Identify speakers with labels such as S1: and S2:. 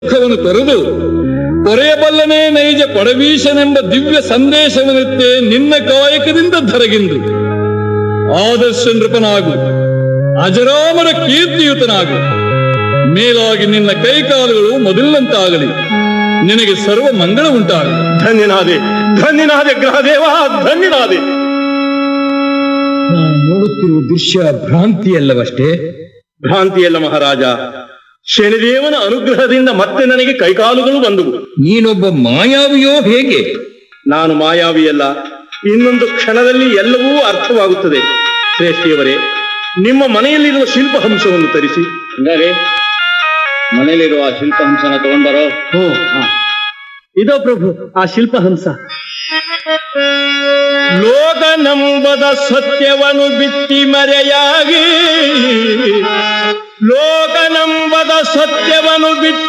S1: ದುಃಖವನ್ನು ತೊರೆದು ಪೊರೆಯಬಲ್ಲನೇ ನೈಜ ಪಡವೀಶನೆಂಬ ದಿವ್ಯ ಸಂದೇಶವನ್ನೆತ್ತೆ ನಿನ್ನ ಕಾಯಕದಿಂದ ಧರಗಿಂದು ಆದರ್ಶ ನೃಪನಾಗು ಅಜರಾಮರ ಕೀರ್ತಿಯುತನಾಗು ಮೇಲಾಗಿ ನಿನ್ನ ಕೈಕಾಲುಗಳು ಮೊದಲಿನಂತಾಗಲಿ ನಿನಗೆ ಸರ್ವ ಮಂಗಳ ಉಂಟಾಗಲಿ
S2: ಧನ್ಯನಾದೆ ಧನ್ಯನಾದೆ ಗ್ರಹದೇವ ಧನ್ಯನಾದೆ
S1: ನಾನು ನೋಡುತ್ತಿರುವ ದೃಶ್ಯ ಭ್ರಾಂತಿಯಲ್ಲವಷ್ಟೇ
S2: ಭ್ರಾಂತಿಯಲ್ಲ ಮಹಾರಾಜ ಶನಿದೇವನ ಅನುಗ್ರಹದಿಂದ ಮತ್ತೆ ನನಗೆ ಕೈಕಾಲುಗಳು ಬಂದವು
S1: ನೀನೊಬ್ಬ ಮಾಯಾವಿಯೋ ಹೇಗೆ
S2: ನಾನು ಮಾಯಾವಿಯಲ್ಲ ಇನ್ನೊಂದು ಕ್ಷಣದಲ್ಲಿ ಎಲ್ಲವೂ ಅರ್ಥವಾಗುತ್ತದೆ ಶ್ರೇಷ್ಠಿಯವರೇ ನಿಮ್ಮ ಮನೆಯಲ್ಲಿರುವ ಶಿಲ್ಪಹಂಸವನ್ನು ತರಿಸಿ
S3: ಹಂಗಾರೆ ಮನೇಲಿರುವ ಆ ಶಿಲ್ಪಹಂಸನ ತಗೊಂಡ್ಬರೋ
S2: ಹೋ ಇದೋ ಪ್ರಭು ಆ ಶಿಲ್ಪಹಂಸ ಲೋಕನಂಬದ ಸತ್ಯವನ್ನು ಬಿತ್ತಿ ಮರೆಯಾಗಿ ಲೋಕನಂಬದ ಸತ್ಯವನ್ನು ಬಿತ್ತಿ